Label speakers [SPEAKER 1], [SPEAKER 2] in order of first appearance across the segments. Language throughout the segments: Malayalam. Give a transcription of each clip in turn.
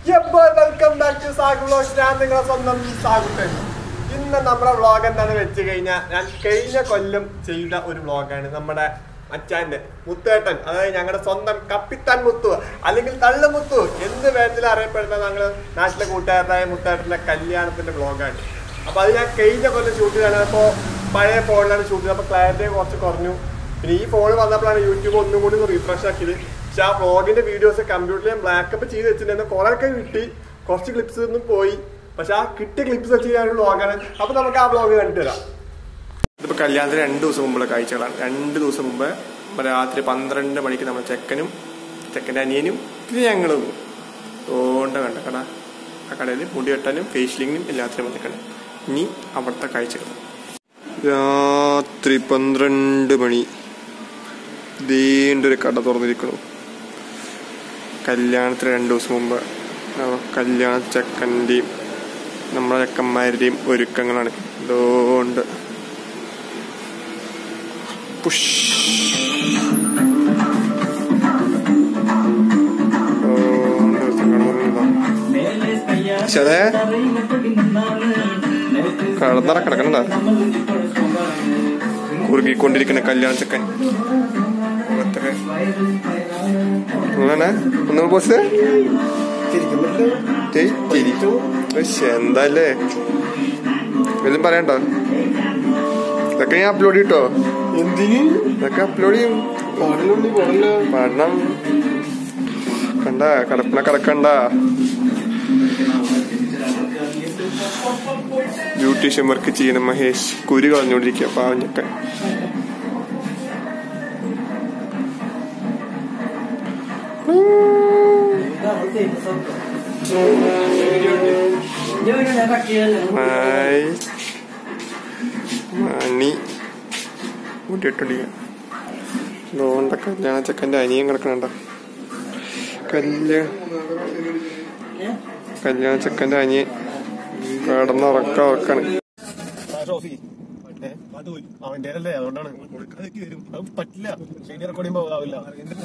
[SPEAKER 1] Welcome back to Sagu vlogs ഞാൻ നിങ്ങളെ സ്വന്തം സാഗുട്ടൻ ഇന്ന് നമ്മുടെ വ്ളോഗ് എന്താണെന്ന് വെച്ച് കഴിഞ്ഞാൽ ഞാൻ കഴിഞ്ഞ കൊല്ലം ചെയ്ത ഒരു വ്ളോഗാണ് നമ്മുടെ മച്ചാന്റെ മുത്തേട്ടൻ അതായത് ഞങ്ങളുടെ സ്വന്തം കപ്പിത്താൻ മുത്തു അല്ലെങ്കിൽ തള്ളു മുത്തു എന്ത് വേണ്ടത്തിൽ അറിയപ്പെടുന്ന ഞങ്ങള് നാട്ടിലെ കൂട്ടുകാരനായ മുത്തേട്ടന്റെ കല്യാണത്തിന്റെ വ്ളോഗാണ് അപ്പൊ അത് ഞാൻ കഴിഞ്ഞ കൊല്ലം ഷൂട്ട് ചെയ്താണ് അപ്പോ പഴയ ഫോണിലാണ് ഷൂട്ട് ചെയ്തത് അപ്പൊ ക്ലാരിറ്റി കുറച്ച് കുറഞ്ഞു പിന്നെ ഈ ഫോൺ വന്നപ്പോഴാണ് യൂട്യൂബ് ഒന്നും കൂടി റീഫ്രഷ് ആക്കിയത് പക്ഷെ ആ വ്ളോഗിന്റെ വീഡിയോസ് കമ്പ്യൂട്ടറിൽ ഞാൻ ബ്ലാക്ക് അപ്പ് ചെയ്ത് വെച്ചിട്ടുണ്ടായിരുന്നു കുറെ ഒക്കെ കിട്ടി കുറച്ച് ക്ലിപ്സ് ഒന്നും പോയി പക്ഷെ ആ കിട്ടിയ ക്ലിപ്സ് വെച്ച് ഞാൻ വ്ളോഗാണ് അപ്പൊ നമുക്ക് ആ വ്ളോഗ് കണ്ടിട്ട് വരാം ഇതിപ്പോ കല്യാണത്തിന് രണ്ട് ദിവസം മുമ്പുള്ള കാഴ്ചകളാണ് രണ്ട് ദിവസം മുമ്പ് രാത്രി പന്ത്രണ്ട് മണിക്ക് നമ്മൾ ചെക്കനും ചെക്കൻ്റെ അനിയനും പിന്നെ ഞങ്ങളും ഓണ്ട കണ്ട കട ആ കടയിൽ മുടി വെട്ടാനും ഫേഷ്യലിങ്ങിനും എല്ലാത്തിനും വന്നിക്കണം ഇനി അവിടുത്തെ കാഴ്ചകൾ രാത്രി പന്ത്രണ്ട് മണി ഒരു കട തുറന്നിരിക്കണു കല്യാണത്തിന് രണ്ട് ദിവസം മുമ്പ് നമ്മ കല്യാണ ചെക്കൻ്റെയും നമ്മുടെ ചെക്കന്മാരുടെയും ഒരുക്കങ്ങളാണ് ഇതുകൊണ്ട് പുഷ് ഇതുകൊണ്ട് ഒരുക്കങ്ങൾ തുടങ്ങിയതാ. പക്ഷെ അതെ കടന്നറ കിടക്കണ്ട കുറുകിക്കൊണ്ടിരിക്കുന്ന കല്യാണ ചെക്കൻ മുഖത്തൊക്കെ അങ്ങനെ ഒന്നും പോസ്റ്റ് എന്താല്ലേ വല്ലതും പറയണ്ടോ ഇതൊക്കെ ഞാൻ അപ്ലോഡ് ചെയ്ട്ടോ
[SPEAKER 2] എന്തിന്
[SPEAKER 1] ഇതൊക്കെ അപ്ലോഡ് ചെയ്യും
[SPEAKER 2] പാടലുണ്ട് പാടല
[SPEAKER 1] പാടണം കണ്ട കടപ്പണ കിടക്കണ്ട ബ്യൂട്ടീഷ്യൻ വർക്ക് ചെയ്യണം മഹേഷ് കുരു കളഞ്ഞോണ്ടിരിക്കുക പാവം ചെക്കൻ ഹായ് മണി മുട്ടിട്ടോണ്ടിരിക്കുക ലോണ്ട കല്യാണ ചെക്കൻ്റെ അനിയൻ കിടക്കണണ്ട കല്യാ കല്യാണ ചെക്കൻ്റെ അനിയൻ കിടന്നുറക്ക ഉറക്കാണ്
[SPEAKER 2] ട്രോഫി അത് അവന്റെ അല്ലേ അതുകൊണ്ടാണ് കൊടുക്കാതൊക്കെ വരും അത് പറ്റില്ല ഷെയ്ഡി റെക്കോർഡിംഗ് ആവില്ല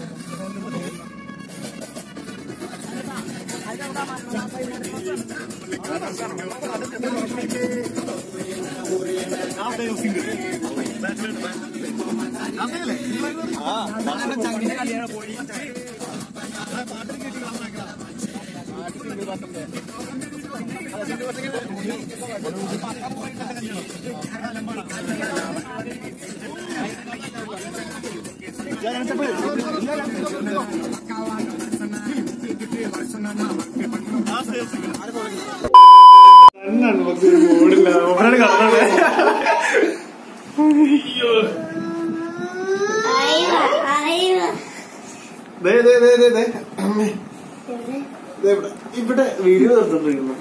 [SPEAKER 2] ഇവിടെ വീഡിയോ നടത്തുന്നുണ്ട്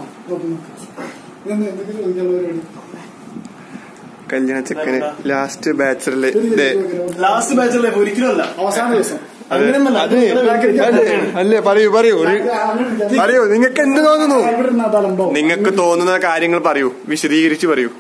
[SPEAKER 1] കല്യാണ ചെക്കന് ലാസ്റ്റ് ബാച്ചറില്
[SPEAKER 2] ലാസ്റ്റ് ബാച്ചല്ലേ ഒരിക്കലും അല്ല അവസാന ദിവസം അങ്ങനെയൊന്നല്ല
[SPEAKER 1] അതെ അതെ അല്ലേ പറയൂ പറയൂ ഒരു പറയൂ നിങ്ങൾക്ക് എന്ത് തോന്നുന്നു നിങ്ങൾക്ക് തോന്നുന്ന കാര്യങ്ങൾ പറയൂ വിശദീകരിച്ച് പറയൂ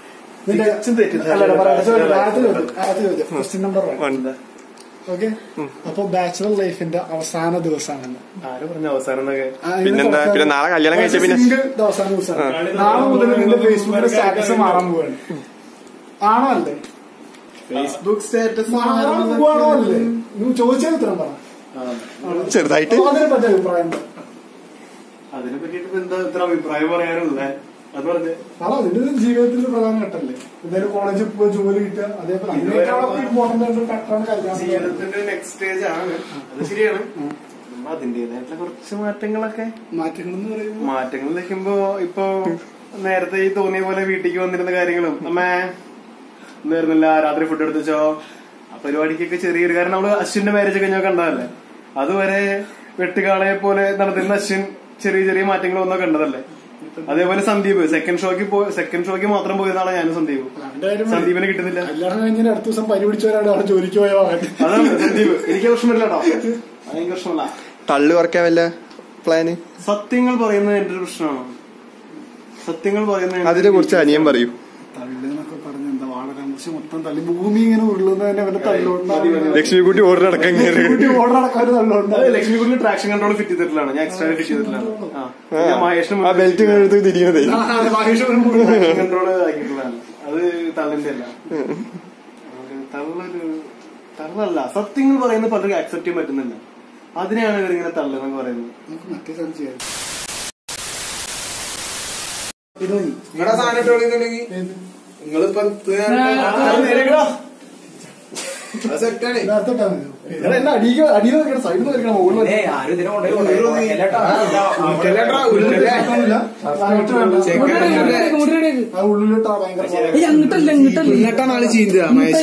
[SPEAKER 3] ക്വസ്റ്റ്യൻ നമ്പർ വൺ ഓക്കെ അപ്പൊ ബാച്ചുലർ ലൈഫിന്റെ അവസാന ദിവസമാണ്
[SPEAKER 2] ആര് പറഞ്ഞ അവസാനം എന്നൊക്കെ
[SPEAKER 1] പിന്നെന്താ പിന്നെ നാളെ കല്യാണം കഴിച്ച പിന്നെ
[SPEAKER 3] സിംഗിൾ അവസാന ദിവസമാണ് നാളെ മുതൽ നിന്റെ ഫേസ്ബുക്കിലെ സ്റ്റാറ്റസ് മാറാൻ പോവാണ് ആണോ അല്ലേ
[SPEAKER 2] ഫേസ്ബുക്ക് സ്റ്റാറ്റസ്
[SPEAKER 3] മാറാൻ പോവാണോ അല്ലേ നീ ചോദിച്ചാൽ ഉത്തരം പറ
[SPEAKER 1] ചെറുതായിട്ട്
[SPEAKER 3] അപ്പൊ അതിനെ പറ്റിയ അഭിപ്രായം എന്താ?
[SPEAKER 2] അതിനെ പറ്റിട്ട് എന്താ ഇത്ര അഭിപ്രായം പറയാനുള്ളത് അത് പറഞ്ഞേ
[SPEAKER 3] പറ അതിന്റെ ഒരു ജീവിതത്തിന്റെ പ്രധാന ഘട്ടമല്ലേ എന്തായാലും കോളേജിൽ പോയി ജോലി കിട്ടുക അതേപോലെ അതിനേക്കാളൊക്കെ ഇമ്പോർട്ടന്റ് ആയിട്ട് ഘട്ടമാണ് കല്യാണം
[SPEAKER 2] ജീവിതത്തിന്റെ നെക്സ്റ്റ് സ്റ്റേജ് ആണ് അത് ശരിയാണ് നമ്മൾ അതിന്റേതായിട്ടുള്ള കുറച്ച് മാറ്റങ്ങളൊക്കെ
[SPEAKER 3] മാറ്റങ്ങൾ എന്ന് പറയുമ്പോൾ
[SPEAKER 2] മാറ്റങ്ങൾ വെക്കുമ്പോ ഇപ്പൊ നേരത്തെ ഈ തോന്നിയ പോലെ വീട്ടിലേക്ക് വന്നിരുന്ന കാര്യങ്ങളും അമ്മേ ഇന്നായിരുന്നില്ല രാത്രി ഫുഡ് എടുത്തുവച്ചോ ആ പരിപാടിക്കൊക്കെ ചെറിയൊരു കാരണം നമ്മള് അശ്വിന്റെ മാരേജ് കഴിഞ്ഞാൽ കണ്ടതല്ലേ അതുവരെ വെട്ടുകാളയെ പോലെ നടന്നിരുന്ന അശ്വിൻ ചെറിയ ചെറിയ മാറ്റങ്ങൾ ഒന്നും കണ്ടതല്ലേ അതേപോലെ Sandeep second shock second shock മാത്രം പോയതാണ് ഞാനും സന്ദീപ്
[SPEAKER 3] അവന്റെ കാര്യം മതി.
[SPEAKER 2] സന്ദീപിനെ കിട്ടുന്നില്ല
[SPEAKER 3] കല്യാണം കഴിഞ്ഞതിന് അടുത്ത ദിവസം പരി പിടിച്ചവരാണ് അവിടെ ജോലിക്ക് പോയോ
[SPEAKER 2] അതാണ് സന്ദീപ് എനിക്ക് പ്രശ്നമില്ല കേട്ടോ അതെനിക്ക് പ്രശ്നമല്ല
[SPEAKER 1] തള്ളു കുറയ്ക്കാൻ വല്ല പ്ലാന്
[SPEAKER 2] സത്യങ്ങൾ പറയുന്നത് എന്റെ ഒരു പ്രശ്നമാണ് സത്യങ്ങൾ പറയുന്നത് എന്റെ
[SPEAKER 1] അതിനെ കുറിച്ച് അനിയൻ പറയൂ
[SPEAKER 3] തള്ളെന്നൊക്കെ പറഞ്ഞ എന്താ വളരെ ആകാശം മൊത്തം തള്ളി ഭൂമി ഇങ്ങനെ ഉരുളുന്ന തന്നെ അവന്റെ തള്ളുകൊണ്ട്
[SPEAKER 1] ലക്ഷ്മിക്കുട്ടി ഓർഡർ അടക്കം കയറി
[SPEAKER 3] ഓർഡർ അടക്കാൻ ഒരു തള്ളുണ്ട്
[SPEAKER 2] അത് ലക്ഷ്മിക്കുട്ടിൽ ട്രാക്ഷൻ കൺട്രോൾ ഫിറ്റ് ചെയ്തിട്ടുള്ളതാണ് ഞാൻ എക്സ്ട്രാ ഫിറ്റ് ചെയ്തിട്ടുള്ളതാണ് ആ. ഞാൻ മഹേഷിന്
[SPEAKER 1] ആ ബെൽറ്റ് എടുത്ത് തിരിയണതേ
[SPEAKER 3] മഹേഷ്
[SPEAKER 2] കൺട്രോൾ ആക്കിയിട്ടുള്ളതാണ് അത് തള്ളിന്റെ അല്ല തള്ളൊരു തള്ളല്ല സത്യങ്ങൾ പറയുന്നത് പലർക്കും ആക്സെപ്റ്റ് ചെയ്യാൻ പറ്റുന്നില്ല അതിനെയാണ് ഇവരിങ്ങനെ തള്ളെന്നൊക്കെ പറയുന്നത്
[SPEAKER 3] നമുക്ക് മറ്റേ സ്ഥലം ചെയ്യാം
[SPEAKER 4] നിങ്ങളുടെ സാധനം ഇട്ടോളിന്നുണ്ടെങ്കിൽ
[SPEAKER 3] ഏത്?
[SPEAKER 4] നിങ്ങളിപ്പം സെറ്റാണ്
[SPEAKER 3] നേരത്തെ ഇട്ടാ മതിയോ? എടാ, എന്നെ അടിയിൽ അടിയിൽ വെക്കണം സൈഡിൽ നിന്ന് വെക്കണം മുകളിൽ വെക്കണം. ഒന്നുമില്ല. ആ, ഇട്ട് വേണ്ട. ആ ഉള്ളിലിട്ടാ ഭയങ്കര പാടാ.
[SPEAKER 4] എന്നിട്ടാണ് ആള് ചീന്തുക മഹേഷ്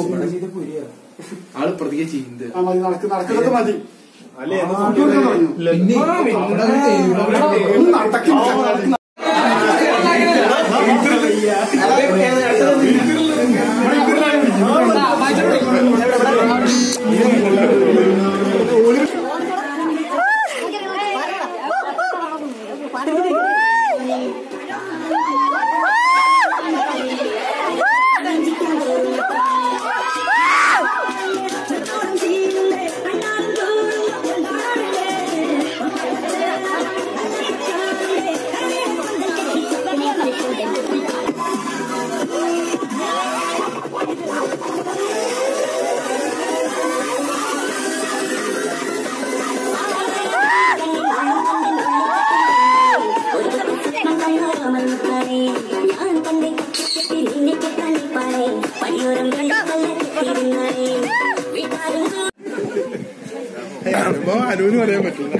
[SPEAKER 4] ആള് പ്രതിയെ ചീന്തുക
[SPEAKER 3] ആ, മതി നടക്ക് നടക്കുന്നത് മതി
[SPEAKER 2] അല്ലേ
[SPEAKER 3] ആ, ഇട്ട് കൊടുക്കാൻ തുടങ്ങിയോ? ഒന്ന് നടക്കി ചങ്ങാതി.
[SPEAKER 4] അനുവിന് പറയാൻ പറ്റില്ല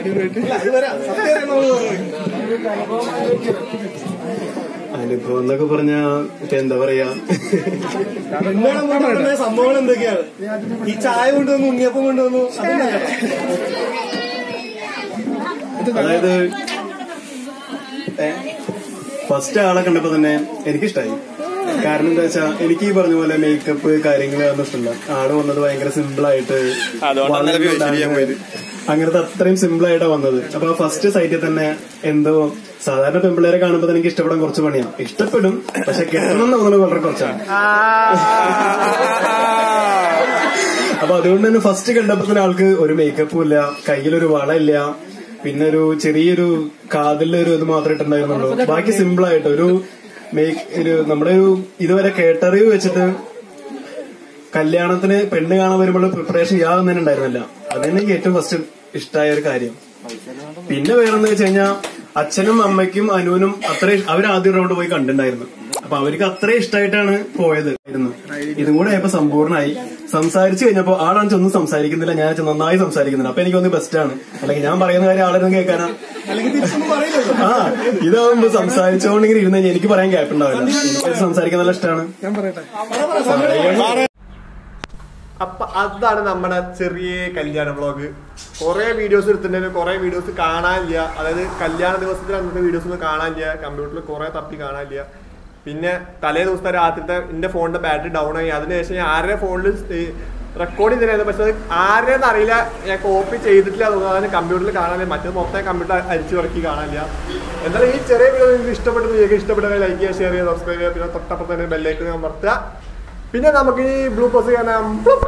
[SPEAKER 2] അനുഭവം എന്നൊക്കെ പറഞ്ഞ എന്താ പറയാ സംഭവങ്ങൾ എന്തൊക്കെയാണ് ഈ ചായ കൊണ്ടുവന്നു ഉണ്ണിയപ്പം കൊണ്ടുവന്നു അതായത് ഫസ്റ്റ് ആളെ കണ്ടപ്പോ തന്നെ എനിക്കിഷ്ടായി കാരണം എന്താ വെച്ചാ എനിക്ക് ഈ പറഞ്ഞ പോലെ മേക്കപ്പ് കാര്യങ്ങൾ അതൊന്നും ഇഷ്ടമില്ല ആള് വന്നത് ഭയങ്കര സിമ്പിൾ ആയിട്ട്
[SPEAKER 1] അതുകൊണ്ടാണ്
[SPEAKER 2] വളരെ
[SPEAKER 1] ശരിയാൻ പോയത്.
[SPEAKER 2] അങ്ങനത്തെ അത്രയും സിമ്പിൾ ആയിട്ടാ വന്നത് അപ്പൊ ആ ഫസ്റ്റ് സൈറ്റിൽ തന്നെ എന്തോ സാധാരണ പെമ്പിള്ളേരെ കാണുമ്പോ തന്നെ എനിക്ക് ഇഷ്ടപ്പെടാൻ കുറച്ച് പണിയാണ് ഇഷ്ടപ്പെടും പക്ഷെ കിട്ടണം എന്ന് തോന്നുന്നത് വളരെ കുറച്ചാണ് അപ്പൊ അതുകൊണ്ട് തന്നെ ഫസ്റ്റ് കണ്ടപ്പോ തന്നെ ആൾക്ക് ഒരു മേക്കപ്പും ഇല്ല കയ്യിലൊരു വള ഇല്ല പിന്നെ ഒരു ചെറിയൊരു കാതിലൊരു ഇത് മാത്രമേ ഇട്ടുണ്ടായിരുന്നുള്ളൂ ബാക്കി സിമ്പിൾ ആയിട്ട് ഒരു മേക്ക് ഒരു നമ്മുടെ ഒരു ഇതുവരെ കേട്ടറിവ് വെച്ചിട്ട് കല്യാണത്തിന് പെണ്ണ് കാണാൻ വരുമ്പോൾ പ്രിപ്പറേഷൻ യാതൊന്നും തന്നെ ഉണ്ടായിരുന്നില്ല അത് തന്നെ എനിക്ക് ഏറ്റവും ഫസ്റ്റ് ഇഷ്ടമായ ഒരു കാര്യം പിന്നെ വേറെന്ന് വെച്ച് കഴിഞ്ഞാൽ അച്ഛനും അമ്മയ്ക്കും അനുവിനും അത്ര അവർ ആദ്യ റൗണ്ട് പോയി കണ്ടിട്ടുണ്ടായിരുന്നു അപ്പൊ അവർക്ക് അത്ര ഇഷ്ടമായിട്ടാണ് പോയത് ആയിരുന്നു ഇതും കൂടെ ആയപ്പോ സമ്പൂർണ്ണമായി സംസാരിച്ചു കഴിഞ്ഞപ്പോ ആളാണ് ഒന്നും സംസാരിക്കുന്നില്ല ഞാൻ വെച്ചാൽ നന്നായി സംസാരിക്കുന്നില്ല അപ്പൊ എനിക്കൊന്ന് ബെസ്റ്റ് ആണ് അല്ലെങ്കിൽ ഞാൻ പറയുന്ന കാര്യം ആളൊന്നും കേൾക്കാനാ ആ ഇതാവുമ്പോ സംസാരിച്ചോണ്ട് ഇങ്ങനെ ഇരുന്ന് കഴിഞ്ഞാൽ എനിക്ക് പറയാൻ ഗ്യാപ്പ് ഉണ്ടാവില്ല എനിക്ക് സംസാരിക്കാൻ നല്ല ഇഷ്ടമാണ്
[SPEAKER 1] അപ്പൊ അതാണ് നമ്മുടെ ചെറിയ കല്യാണ വ്ളോഗ് കുറെ വീഡിയോസ് എടുത്തിട്ടുണ്ടെങ്കിലും കുറെ വീഡിയോസ് കാണാനില്ല അതായത് കല്യാണ ദിവസത്തിൽ അന്നത്തെ വീഡിയോസ് ഒന്നും കാണാനില്ല കമ്പ്യൂട്ടറിൽ കുറെ തപ്പി കാണാനില്ല പിന്നെ തലേ ദിവസത്തെ രാത്രിത്തെ എന്റെ ഫോണിന്റെ ബാറ്ററി ഡൗൺ ആയി അതിനുശേഷം ഞാൻ ആരുടെ ഫോണിൽ റെക്കോർഡ് ചെയ്തിരുന്നത് പക്ഷെ അത് ആരുടെന്ന് അറിയില്ല ഞാൻ കോപ്പി ചെയ്തിട്ടില്ല തോന്നുന്നു അതിന് കമ്പ്യൂട്ടറിൽ കാണാനില്ല മറ്റേത് മൊത്തം കമ്പ്യൂട്ടർ അരിച്ചു ഇറക്കി കാണാനില്ല എന്തായാലും ഈ ചെറിയ വീഡിയോ നിങ്ങൾക്ക് ഇഷ്ടപ്പെട്ടു നിങ്ങൾക്ക് ഇഷ്ടപ്പെട്ട ലൈക്ക് ചെയ്യുക ഷെയർ ചെയ്യുക സബ്സ്ക്രൈബ് ചെയ്യുക പിന്നെ തൊട്ടപ്പുറത്ത് തന്നെ ബെല്ലൈക്കൺ അമർത്തുക പിന്നെ നമുക്ക് ഈ ബ്ലൂ പോസ് കാണാം പ്ലുപ്പ്.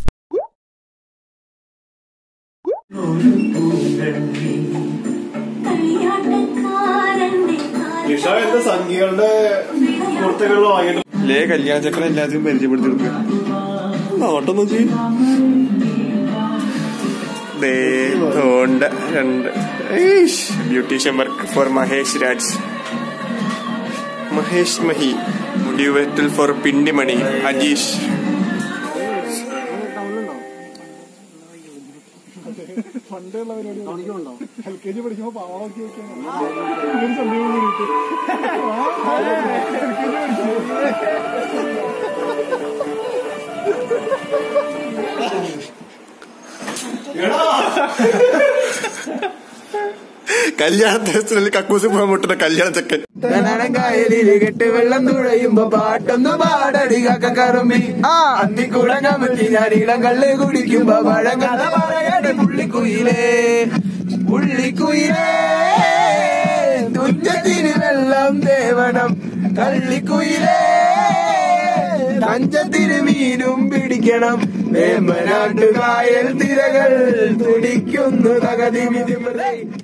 [SPEAKER 2] നിഷ എന്റെ സംഖ്യകളുടെ കുർത്തകളിൽ വാങ്ങിയിട്ട്
[SPEAKER 1] ലേ കല്യാണ ചക്രം എല്ലാത്തിനും പരിചയപ്പെടുത്തി കൊടുക്കുക നോട്ടം നോക്കി ദേ തോണ്ട രണ്ട് beautician work for Mahesh Raj Mahesh Mahi മുടി വെറ്റൽ ഫോർ പിണ്ടിമണി അജീഷ്
[SPEAKER 3] പണ്ടുള്ള പരിപാടി എൽ കെ ജി പഠിക്കുമ്പോ പാവളൊക്കെ വെക്കണം ഇവര് ചന്തയിൽ കൊണ്ട് കിട്ടും. ആ, എൽ കെ ജി പഠിക്കുമ്പോ
[SPEAKER 1] കല്യാണ ദിവസത്തിൽ കക്കൂസ് പോകാൻ മുട്ടുന്ന കല്യാണ ചക്കൻ
[SPEAKER 4] കായലിൽ കെട്ട് വെള്ളം തുഴയുമ്പോ പാട്ടൊന്ന് പാടടി കക്ക കറുമ്പി ആ അന്തിക്കൂടം കമത്തി ഞാൻ ഇളം കള്ള് കുടിക്കുമ്പോ പഴങ്കഥ പറയടി പുള്ളിക്കുയിലേ പുള്ളിക്കുയിലേ തുഞ്ചത്തിന് വെള്ളം തേവണം കള്ളിക്കുയിലേ തഞ്ചത്തിന് മീനും പിടിക്കണം വേമ്പനാട്ടുകായൽ തിരകൾ തുടിക്കുന്നു തകതി വിധി